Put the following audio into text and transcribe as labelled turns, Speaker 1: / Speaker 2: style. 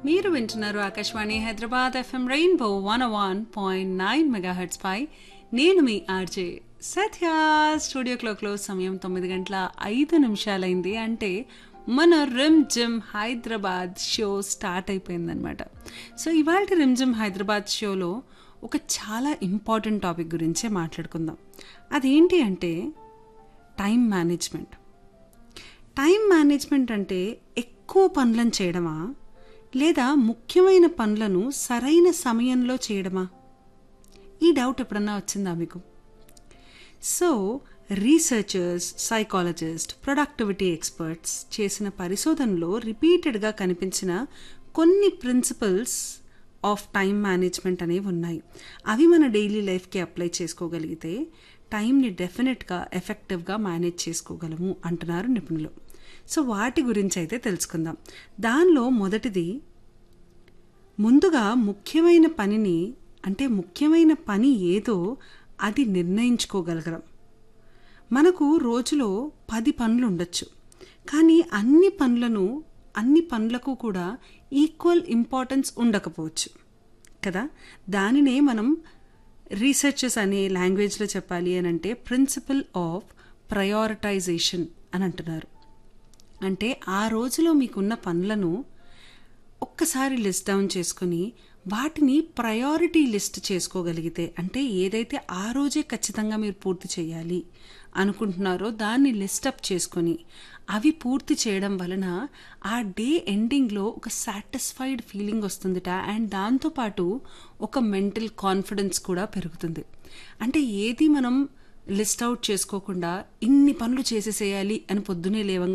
Speaker 1: మీరు వింటున్నారు Akashvani Hyderabad FM rainbow one one point nine megahertz పై నేను మీ ఆర్జే సత్య స్టూడియో క్లోక్లో సమయం తొమ్మిది గంటల ఐదు నిమిషాలైంది అంటే మన Rimjhim Hyderabad show start అయిపోయిందనమాట సో ఇవాళ రిమ్ జిమ్ హైదరాబాద్ షోలో ఒక చాలా ఇంపార్టెంట్ టాపిక్ గురించే మాట్లాడుకుందాం అదేంటి అంటే టైం మేనేజ్మెంట్ టైం మేనేజ్మెంట్ అంటే ఎక్కువ పనులను చేయడమా లేదా ముఖ్యమైన పనులను సరైన సమయంలో చేయడమా ఈ డౌట్ ఎప్పుడన్నా వచ్చిందా మీకు so researchers psychologist productivity experts చేసిన పరిశోధనలో రిపీటెడ్గా కనిపించిన కొన్ని ప్రిన్సిపల్స్ ఆఫ్ టైం మేనేజ్మెంట్ అనేవి ఉన్నాయి అవి మన డైలీ లైఫ్కి అప్లై చేసుకోగలిగితే టైంని డెఫినెట్గా ఎఫెక్టివ్గా మేనేజ్ చేసుకోగలము అంటున్నారు నిపుణులు సో వాటి గురించి అయితే తెలుసుకుందాం దానిలో మొదటిది ముందుగా ముఖ్యమైన పనిని అంటే ముఖ్యమైన పని ఏదో అది నిర్ణయించుకోగలగడం మనకు రోజులో పది పనులు ఉండొచ్చు కానీ అన్ని పనులను అన్ని పనులకు కూడా ఈక్వల్ ఇంపార్టెన్స్ ఉండకపోవచ్చు కదా దానినే మనం రీసెర్చెస్ అనే లాంగ్వేజ్లో చెప్పాలి అని అంటే ప్రిన్సిపల్ ఆఫ్ ప్రయారిటైజేషన్ అని అంటున్నారు అంటే ఆ రోజులో మీకున్న పనులను ఒక్కసారి లిస్ట్ డౌన్ చేసుకుని వాటిని ప్రయారిటీ లిస్ట్ చేసుకోగలిగితే అంటే ఏదైతే ఆ రోజే ఖచ్చితంగా మీరు పూర్తి చేయాలి అనుకుంటున్నారో దాన్ని లిస్ట్ అప్ చేసుకొని అవి పూర్తి చేయడం వలన ఆ డే ఎండింగ్లో ఒక సాటిస్ఫైడ్ ఫీలింగ్ వస్తుందిట అండ్ దాంతోపాటు ఒక మెంటల్ కాన్ఫిడెన్స్ కూడా పెరుగుతుంది అంటే ఏది మనం లిస్ట్ అవుట్ చేసుకోకుండా ఇన్ని పనులు చేసేసేయాలి అని పొద్దునే లేవంగా